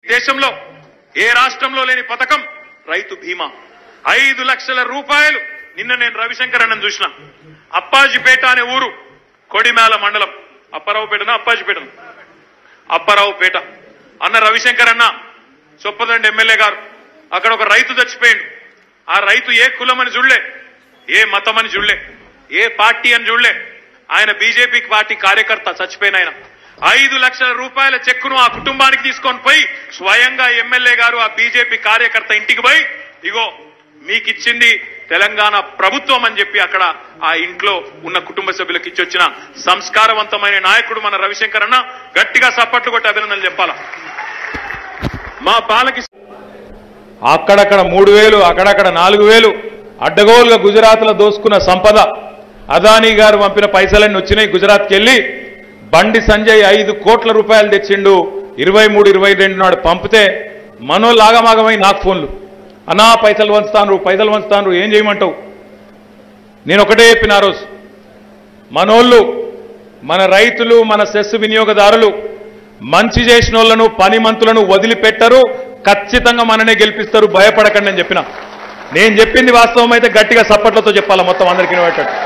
దేశంలో ఏ రాష్ట్రంలో లేని పథకం రైతు బీమా ఐదు లక్షల రూపాయలు నిన్న నేను రవిశంకర్ అన్నను చూసిన అప్పాజిపేట అనే ఊరు కొడిమేల మండలం అప్పారావుపేటనా అప్పాజిపేటనా అప్పారావుపేట అన్న రవిశంకర్ అన్న చొప్పదండి ఎమ్మెల్యే గారు అక్కడ ఒక రైతు చచ్చిపోయిండు ఆ రైతు ఏ కులం అని చూడలే ఏ మతం అని చూడలే ఏ పార్టీ అని చూడలే ఆయన బీజేపీ పార్టీ కార్యకర్త చచ్చిపోయిన ఆయన ఐదు లక్షల రూపాయల చెక్కును ఆ కుటుంబానికి తీసుకొని పోయి స్వయంగా ఎమ్మెల్యే గారు ఆ బీజేపీ కార్యకర్త ఇంటికి పోయి ఇగో మీకిచ్చింది తెలంగాణ ప్రభుత్వం అని చెప్పి అక్కడ ఆ ఇంట్లో ఉన్న కుటుంబ సభ్యులకు ఇచ్చొచ్చిన సంస్కారవంతమైన నాయకుడు మన రవిశంకర్ అన్న గట్టిగా సప్పట్లు కొట్టి అభినందనలు చెప్పాలా మా పాలకి అక్కడక్కడ మూడు వేలు అక్కడక్కడ నాలుగు వేలు అడ్డగోలుగా గుజరాత్లో దోసుకున్న సంపద అదానీ గారు పంపిన పైసలన్నీ వచ్చినాయి గుజరాత్కి వెళ్ళి బండి సంజయ్ ఐదు కోట్ల రూపాయలు తెచ్చిండు ఇరవై మూడు ఇరవై రెండు నాడు పంపితే మనోళ్ళు ఆగమాగమై నాకు ఫోన్లు అన్నా పైసలు వంచుతాను పైసలు వంచుతాను ఏం చేయమంటావు నేను ఒకటే చెప్పిన ఆ రోజు మనోళ్ళు మన రైతులు మన సెస్ వినియోగదారులు మంచి చేసిన వాళ్ళను పనిమంతులను వదిలిపెట్టరు ఖచ్చితంగా మననే గెలిపిస్తారు భయపడకండి అని చెప్పిన నేను చెప్పింది వాస్తవం అయితే గట్టిగా సప్పట్లతో చెప్పాలా మొత్తం అందరికీ వినబెట్టట్టు